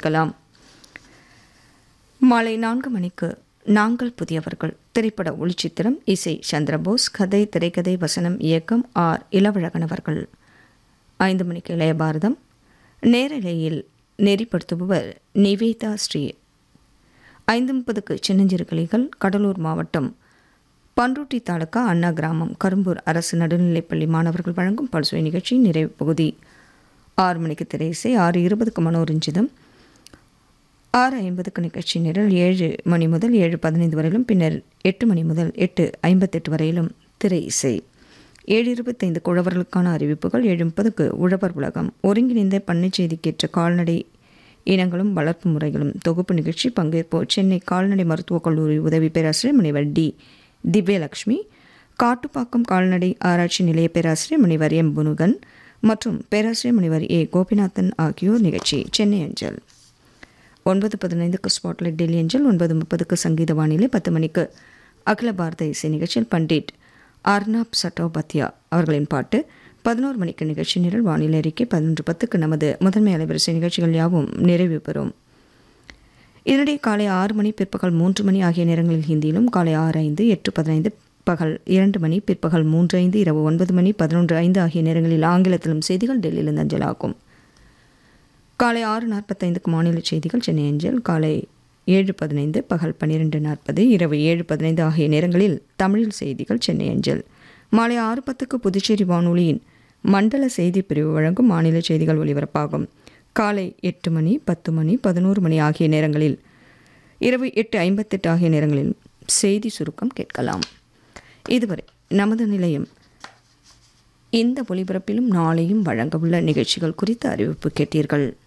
கேட்கலாம் மாலை நான்கு மணிக்கு நாங்கள் புதியவர்கள் திரைப்பட ஒளிச்சித்திரம் இசை சந்திரபோஸ் கதை திரைக்கதை வசனம் இயக்கம் ஆர் இளவழகன் அவர்கள் ஐந்து மணிக்கு இளைய பாரதம் நேரலையில் நெறிப்படுத்துபவர் நிவேதா ஸ்ரீ ஐந்து முப்பதுக்கு சின்னஞ்சிறுகளிகள் கடலூர் மாவட்டம் பன்ருட்டி தாலுக்கா அண்ணா கிராமம் கரும்பூர் அரசு நடுநிலைப்பள்ளி மாணவர்கள் வழங்கும் பல்சுவை நிகழ்ச்சி நிறைவு பகுதி ஆறு மணிக்கு திரையிசை ஆறு இருபதுக்கு மனோரஞ்சிதம் ஆறு ஐம்பதுக்கு நிகழ்ச்சி நிரல் ஏழு மணி முதல் ஏழு பதினைந்து வரையிலும் பின்னர் எட்டு மணி முதல் எட்டு ஐம்பத்தெட்டு வரையிலும் திரை இசை ஏழு இருபத்தைந்து குழவர்களுக்கான அறிவிப்புகள் ஏழு முப்பதுக்கு உழவர் உலகம் ஒருங்கிணைந்த பண்ணை செய்திக்கேற்ற கால்நடை இனங்களும் வளர்ப்பு முறைகளும் தொகுப்பு நிகழ்ச்சி பங்கேற்போர் சென்னை கால்நடை மருத்துவக் கல்லூரி உதவி பேராசிரியர் முனைவர் டி திவ்யலட்சுமி காட்டுப்பாக்கம் கால்நடை ஆராய்ச்சி நிலைய பேராசிரியர் முனைவர் எம் புனுகன் மற்றும் பேராசிரியர் முனைவர் ஏ கோபிநாதன் ஆகியோர் நிகழ்ச்சி சென்னை அஞ்சல் ஒன்பது பதினைந்துக்கு ஸ்பாட்லைட் டெல்லி அஞ்சல் ஒன்பது முப்பதுக்கு சங்கீத வானிலை பத்து மணிக்கு அகில பாரத இசை நிகழ்ச்சியில் பண்டிட் அர்னாப் சட்டோபாத்யா அவர்களின் பாட்டு பதினோரு மணிக்கு நிகழ்ச்சி நிரல் வானிலை அறிக்கை பதினொன்று பத்துக்கு நமது முதன்மை அலைவரிசை நிகழ்ச்சிகள் யாவும் நிறைவு பெறும் இதனிடையே காலை ஆறு மணி பிற்பகல் மூன்று மணி ஆகிய நேரங்களில் ஹிந்தியிலும் காலை ஆறு ஐந்து எட்டு பதினைந்து பகல் இரண்டு மணி பிற்பகல் மூன்று ஐந்து இரவு ஒன்பது மணி பதினொன்று ஐந்து ஆகிய நேரங்களில் ஆங்கிலத்திலும் செய்திகள் டெல்லியிலிருந்து அஞ்சலாகும் காலை ஆறு நாற்பத்தைந்துக்கு மாநில செய்திகள் சென்னை அஞ்சல் காலை ஏழு பதினைந்து பகல் பன்னிரெண்டு நாற்பது இரவு ஏழு பதினைந்து ஆகிய நேரங்களில் தமிழில் செய்திகள் சென்னை அஞ்சல் மாலை ஆறு பத்துக்கு புதுச்சேரி வானொலியின் மண்டல செய்தி பிரிவு வழங்கும் மாநில செய்திகள் ஒலிபரப்பாகும் காலை எட்டு மணி பத்து மணி பதினோரு மணி ஆகிய நேரங்களில் இரவு எட்டு ஐம்பத்தெட்டு ஆகிய நேரங்களில் செய்தி சுருக்கம் கேட்கலாம் இதுவரை நமது நிலையம் இந்த ஒலிபரப்பிலும் நாளையும் வழங்கவுள்ள நிகழ்ச்சிகள் குறித்த அறிவிப்பு கேட்டீர்கள்